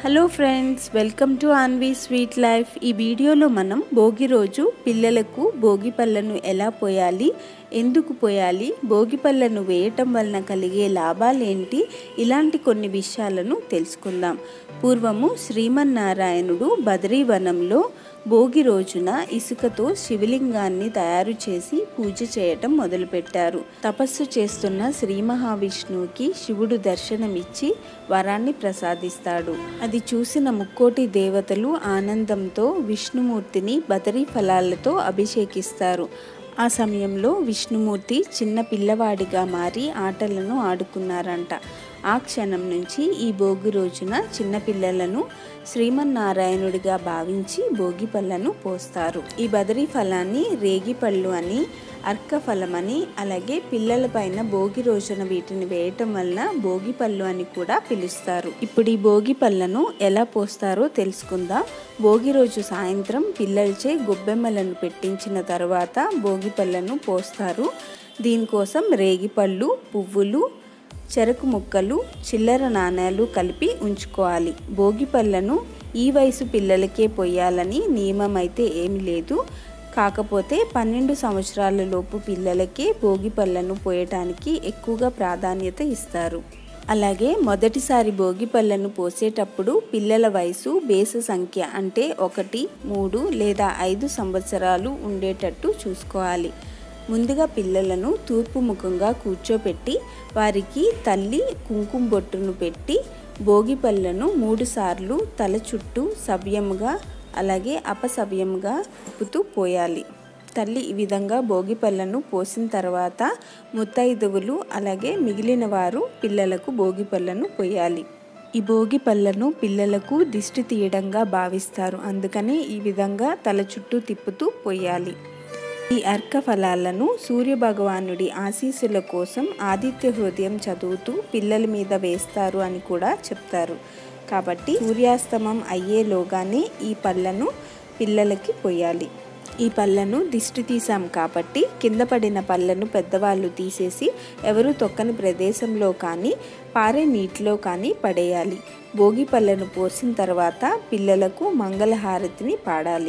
hello friends welcome to Anvi sweet life ఈ వీడియోలో మనం భోగి రోజు పిల్లలకు భోగి పళ్ళను ఎలా పోయాలి ఎందుకు పోయాలి భోగి పళ్ళను వేయటం వలన కలిగే లాభాలేంటి ఇలాంటి కొన్ని విషయాలను తెలుసుకుందాం పూర్వము శ్రీమన్నారాయణుడు బదరీవనంలో భోగి రోజున ఇసుకతో శివలింగాన్ని తయారు చేసి పూజ చేయటం మొదలుపెట్టారు తపస్సు చేస్తున్న శ్రీ మహావిష్ణువుకి శివుడు దర్శనమిచ్చి వరాన్ని ప్రసాదిస్తాడు అది చూసిన ముక్కోటి దేవతలు ఆనందంతో విష్ణుమూర్తిని బదరీ ఫలాలతో అభిషేకిస్తారు ఆ సమయంలో విష్ణుమూర్తి చిన్న పిల్లవాడిగా మారి ఆటలను ఆడుకున్నారంట ఆ క్షణం నుంచి ఈ భోగి రోజున చిన్నపిల్లలను శ్రీమన్నారాయణుడిగా భావించి భోగి పళ్ళను పోస్తారు ఈ బదరీ ఫలాన్ని రేగి పళ్ళు అని అర్క ఫలమని అలాగే పిల్లల పైన భోగి రోజున వీటిని వేయటం వలన భోగి పళ్ళు అని కూడా పిలుస్తారు ఇప్పుడు ఈ భోగి పళ్ళను ఎలా పోస్తారో తెలుసుకుందాం భోగి రోజు సాయంత్రం పిల్లలచే గొబ్బెమ్మలను పెట్టించిన తర్వాత భోగి పళ్ళను పోస్తారు దీనికోసం రేగిపళ్ళు పువ్వులు చెరకు ముక్కలు చిల్లర నాణేలు కలిపి ఉంచుకోవాలి భోగి పళ్ళను ఈ వయసు పిల్లలకే పొయ్యాలని నియమం అయితే ఏమి లేదు కాకపోతే పన్నెండు సంవత్సరాల లోపు పిల్లలకే భోగి పళ్ళను పోయటానికి ఎక్కువగా ప్రాధాన్యత ఇస్తారు అలాగే మొదటిసారి భోగి పళ్ళను పోసేటప్పుడు పిల్లల వయసు బేస సంఖ్య అంటే ఒకటి మూడు లేదా ఐదు సంవత్సరాలు ఉండేటట్టు చూసుకోవాలి ముందుగా పిల్లలను తూర్పు ముఖంగా కూర్చోపెట్టి వారికి తల్లి కుంకుమ బొట్టును పెట్టి భోగి పళ్ళను మూడు సార్లు తల చుట్టూ సవ్యముగా అలాగే అపసవ్యంగా తిప్పుతూ పోయాలి తల్లి ఈ విధంగా భోగి పళ్ళను పోసిన తర్వాత ముత్తైదువులు అలాగే మిగిలిన వారు పిల్లలకు భోగి పళ్ళను పోయాలి ఈ భోగి పళ్ళను పిల్లలకు దిష్టి తీయడంగా భావిస్తారు అందుకని ఈ విధంగా తల చుట్టూ తిప్పుతూ పోయాలి ఈ అర్క ఫలాలను సూర్య భగవానుడి ఆశీస్సుల కోసం ఆదిత్య హృదయం చదువుతూ పిల్లల మీద వేస్తారు అని కూడా చెప్తారు కాబట్టి సూర్యాస్తమం అయ్యేలోగానే ఈ పళ్ళను పిల్లలకి పోయాలి ఈ పళ్ళను దిష్టి తీసాం కాబట్టి కింద పడిన పళ్ళను పెద్దవాళ్ళు తీసేసి ఎవరు తొక్కని ప్రదేశంలో కానీ పారే నీటిలో కానీ పడేయాలి భోగి పళ్ళను పోసిన తర్వాత పిల్లలకు మంగళహారతిని పాడాలి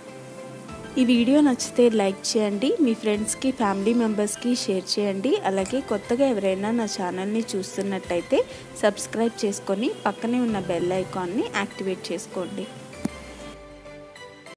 ఈ వీడియో నచ్చితే లైక్ చేయండి మీ ఫ్రెండ్స్కి ఫ్యామిలీ మెంబర్స్కి షేర్ చేయండి అలాగే కొత్తగా ఎవరైనా నా ఛానల్ని చూస్తున్నట్టయితే సబ్స్క్రైబ్ చేసుకొని పక్కనే ఉన్న బెల్ ఐకాన్ని యాక్టివేట్ చేసుకోండి